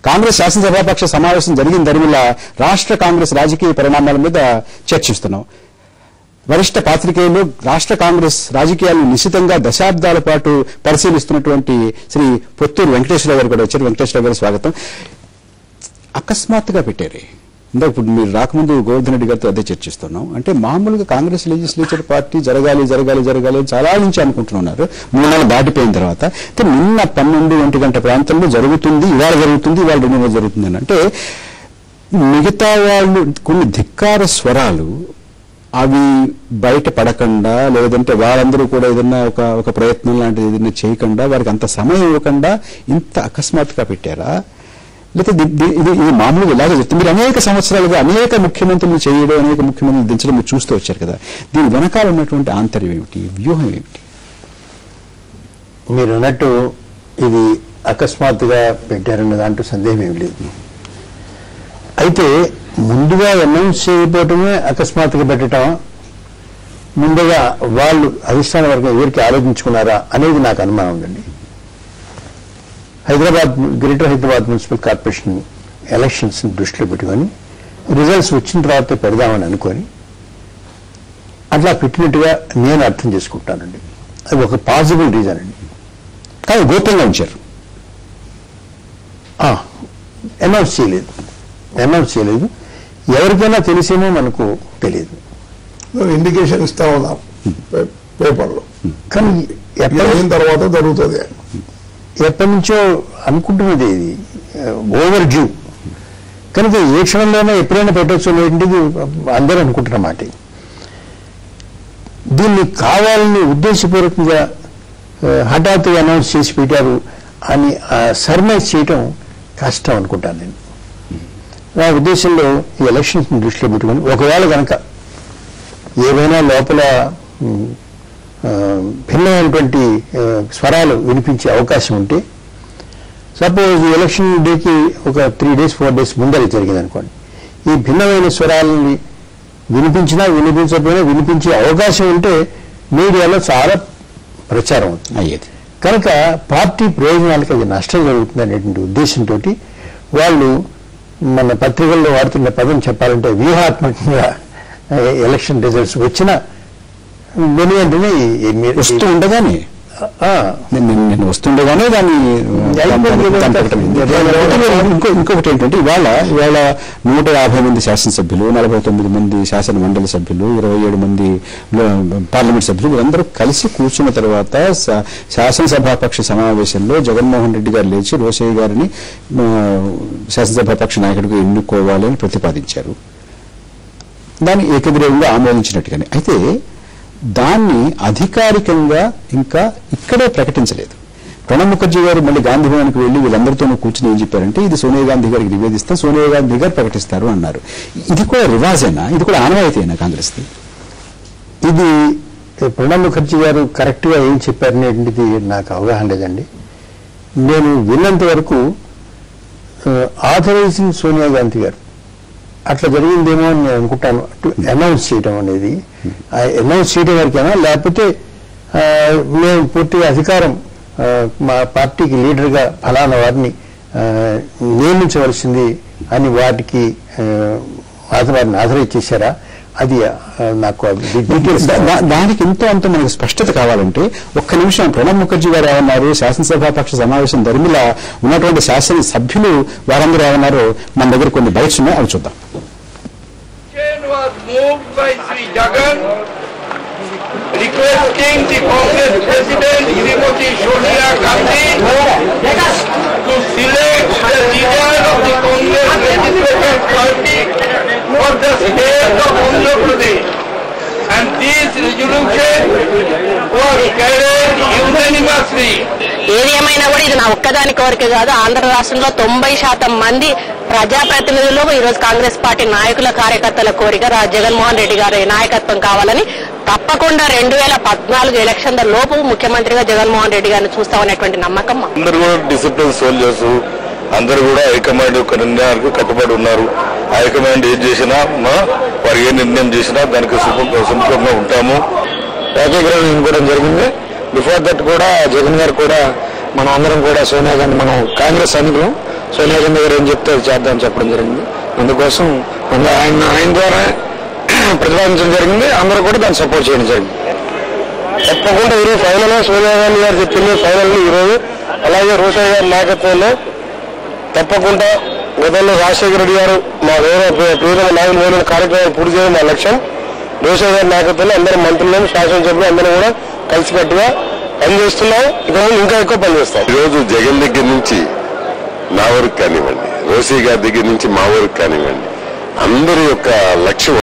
కాంగ్రెస్ శాసనసభాపక్ష సమావేశం జరిగిన దరిమిలా రాష్ట్ర కాంగ్రెస్ రాజకీయ పరిణామాల మీద చర్చిస్తున్నాం వరిష్ట పాత్రికేయులు రాష్ట్ర కాంగ్రెస్ రాజకీయాలను నిశితంగా దశాబ్దాల పాటు పరిశీలిస్తున్నటువంటి శ్రీ పొత్తూరు వెంకటేశ్వర గారు కూడా వచ్చారు వెంకటేశ్వర గారు స్వాగతం అకస్మాత్తుగా పెట్టారే ఇందాక ఇప్పుడు మీరు రాకముందు గోవర్ధన్ రెడ్డి గారితో అదే చర్చిస్తున్నాం అంటే మామూలుగా కాంగ్రెస్ లెజిస్లేచర్ పార్టీ జరగాలి జరగాలి జరగాలి అని చాలా నుంచి అనుకుంటున్నారు మూడు నెలలు దాటిపోయిన తర్వాత అయితే నిన్న పన్నెండు ఒంటి గంట ప్రాంతంలో జరుగుతుంది ఇవాళ జరుగుతుంది ఇవాళ రెండు నెలలు జరుగుతుంది అని అంటే మిగతా వాళ్ళు కొన్ని ధిక్కార స్వరాలు అవి బయట పడకుండా లేదంటే వాళ్ళందరూ కూడా ఏదన్నా ఒక ఒక ప్రయత్నం లాంటిది ఏదైనా చేయకుండా వారికి అంత సమయం ఇవ్వకుండా ఇంత అకస్మాత్తుగా పెట్టారా లేకపోతే ది- ది- ఇది ఇది మామూలుగా ఇలాగే చెప్తుంది మీరు అనేక సంవత్సరాలుగా అనేక ముఖ్యమంత్రులు చేయడం అనేక ముఖ్యమంత్రులు దించడం మీరు చూస్తూ వచ్చారు కదా దీని వెనకాల ఉన్నటువంటి ఆంతర్యం ఏమిటి వ్యూహం ఏమిటి మీరు అన్నట్టు ఇది అకస్మాత్తుగా పెట్టారన్న దాంట్లో సందేహం ఏమి లేదు అయితే ముందుగా అనౌన్స్ చేయకపోవటమే అకస్మాత్తుగా పెట్టడం ముందుగా వాళ్ళు అధిష్టాన వర్గం ఎవరికి ఆలోచించుకున్నారా అనేది నాకు అనుమానం ఉందండి Hyderabad greater Hyderabad municipal corporation elections దృష్టిలో పెట్టుకొని రిజల్ట్స్ వచ్చిన తర్వాత పెడదామని అనుకొని అట్లా పెట్టినట్టుగా నేను అర్థం చేసుకుంటానండి అది ఒక పాసిబుల్ రీజన్ అండి కానీ గోప్యంగా ఉంచారు అనౌన్స్ చేయలేదు అనౌన్స్ చేయలేదు ఎవరికైనా తెలిసేమో మనకు తెలియదు ఇండికేషన్ ఇస్తా ఉన్నాం పే- పేపర్లో కానీ ఇది ఎప్పటి అయిన తర్వాత జరుగుతుంది ఎప్పటి నుంచో అనుకుంటున్నది ఇది ఓవర్ డ్యూ కనుక ఏ క్షణంలోనే ఎప్పుడైనా పెట్టవచ్చు అనేటువంటిది అందరూ అనుకుంటున్నమాట దీన్ని కావాలని ఉద్దేశపూర్వకంగా ఆ, హఠాత్తుగా అనౌన్స్ చేసి పెట్టారు అని సర్మైజ్ చేయటం కష్టం అనుకుంటాను నేను నా ఉద్దేశంలో ఈ ఎలక్షన్స్ దృష్టిలో పెట్టుకొని ఒకవేళ కనుక ఏవైనా లోపల ఉమ్, ఆ, భిన్నమైనటువంటి ఆ, స్వరాలు వినిపించే అవకాశం ఉంటే సపోజ్ ఎలక్షన్ డేకి ఒక త్రీ డేస్ ఫోర్ డేస్ ముందర జరిగింది అనుకోండి ఈ భిన్నమైన స్వరాలని వినిపించినా వినిపించకపోయినా వినిపించే అవకాశం ఉంటే మీడియాలో చాలా ప్రచారం అవుతుంది అయ్యేది కనుక పార్టీ ప్రయోజనాలకు అది నష్టం జరుగుతుంది అనేటువంటి ఉద్దేశంతో వాళ్ళు మన పత్రికల్లో వాడుతున్న పదం చెప్పాలంటే వ్యూహాత్మకంగా ఆ, ఎలక్షన్ రిజల్ట్స్ వచ్చిన వెను వెంటనే ఈ- ఈ మీ- వస్తూ ఉండగానే ఆ, నేను నేను- నేను వస్తుండగానే దాన్ని అయిపోయింది కదా. దాన్ని పెట్టమైంది. ఇంకో ఇంకొకటి ఏంటంటే ఇవాళ ఇవాళ నూట యాభై మంది శాసనసభ్యులు నలభై తొమ్మిది మంది శాసన మండలి సభ్యులు ఇరవై ఏడు మంది లో- పార్లమెంట్ సభ్యులు వీరందరూ కలిసి కూర్చున్న తర్వాత శా- శాసనసభాపక్ష సమావేశంలో జగన్మోహన్ రెడ్డి గారు లేచి రోసయ్య గారిని ఆ, శాసనసభాపక్ష నాయకుడిగా ఎన్నుకోవాలి అని ప్రతిపాదించారు దాన్ని ఏకగ్రీవంగా ఆమోదించినట్టుగానే అయితే దాన్ని అధికారికంగా ఇంకా ఇక్కడే ప్రకటించలేదు ప్రణబ్ ముఖర్జీ గారు మళ్ళీ గాంధీ భవన్కి వెళ్లి వీళ్ళందరితోనూ కూర్చుని ఏం చెప్పారంటే ఇది సోనియా గాంధీ గారికి నివేదిస్తాం సోనియా గాంధీ గారు ప్రకటిస్తారు అన్నారు ఇది కూడా రివాజేనా ఇది కూడా ఆనవాయితీనా కాంగ్రెస్ది ఇది ప్రణబ్ ముఖర్జీ గారు కరెక్ట్గా ఏం చెప్పారనేటువంటిది నాకు అవగాహన లేదండి నేను విన్నంత వరకు ఆథరైజింగ్ సోనియా గాంధీ గారు అట్లా జరిగిందేమో అని నేను అనుకుంటాను అనౌన్స్ చేయడం అనేది అనౌన్స్ చేయడం వరకేనా లేకపోతే ఆ, మేము పూర్తిగా అధికారం ఆ, మా పార్టీకి లీడర్గా ఫలానా వారిని ఆ, నియమించవలసింది అని వాటికి ఆ, వారి వారిని ఆథరైజ్ చేశారా అది ఆ, నాకు డీటెయిల్స్ దా- దా- దానికి ఎంతో అంత మనకు స్పష్టత కావాలంటే ఒక్క నిమిషం ప్రణబ్ ముఖర్జీ గారు ఏమన్నారు శాసనసభాపక్ష సమావేశం దరిమిలా ఉన్నటువంటి శాసన సభ్యులు వారందరూ ఏమన్నారు మన దగ్గర కొన్ని బైట్స్ ఉన్నాయి అవి చూద్దాం Motion was moved by Sri Jagan requesting the Congress President Srimati Sonia Gandhi to select the leader of the Congress Legislative Party for the state of Andhra Pradesh. And this resolution was carried unanimously. ఏది ఏమైనా కూడా ఇది నా ఒక్కదాని కోరిక కాదు ఆంధ్ర రాష్ట్రంలో తొంభై శాతం మంది ప్రజాప్రతినిధులు ఈ రోజు కాంగ్రెస్ పార్టీ నాయకుల కార్యకర్తల కోరిక రా జగన్మోహన్ రెడ్డి గారి నాయకత్వం కావాలని తప్పకుండా రెండు వేల పద్నాలుగు ఎలక్షన్ల లోపు ముఖ్యమంత్రిగా జగన్మోహన్ రెడ్డి గారిని చూస్తామనేటువంటి నమ్మకం మాకు. అందరూ కూడా డిసిప్లిన్ సోల్జర్స్ అందరూ కూడా హైకమాండ్ యొక్క నిర్ణయానికి కట్టుబడి ఉన్నారు హైకమాండ్ ఏం చేసినా మా వారు ఏ నిర్ణయం చేసినా దానికి సుఖ- సుముఖంగా ఉంటాము ఏకగ్రహం ఇవ్వడం జరిగింది బిఫోర్ దట్ కూడా జగన్ గారు కూడా మనం అందరం కూడా సోనియా గాంధీ మనం కాంగ్రెస్ సైనికులు సోనియా గాంధీ గారు ఏం చెప్తే అది చేద్దామని చెప్పడం జరిగింది అందుకోసం మన- ఆయన ఆయన ద్వారా ప్రతిపాదించడం జరిగింది అందరూ కూడా దాన్ని సపోర్ట్ చేయడం జరిగింది తప్పకుండా ఈరోజు ఫైనల్ సోనియా గాంధీ గారు చెప్పింది ఫైనల్ ఈరోజు అలాగే రోషయ్య గారి నాయకత్వంలో తప్పకుండా గతంలో రాజశేఖర రెడ్డి గారు మా గౌరవ ప్రియతమ నాయకులు వేరే కార్యక్రమం పూర్తి చేయడం మా లక్ష్యం రోషయ్య గారి నాయకత్వంలో అందరం మంత్రులను శాసనసభ్యులు అందరూ కూడా కలిసికట్టుగా పనిచేస్తున్నాం ఇక ముందు ఇంకా ఎక్కువ పనిచేస్తాం ఈరోజు జగన్ దగ్గర నుంచి నా వరకు కానివ్వండి రోసీ గారి దగ్గర నుంచి మా వరకు కానివ్వండి అందరి యొక్క లక్ష్యం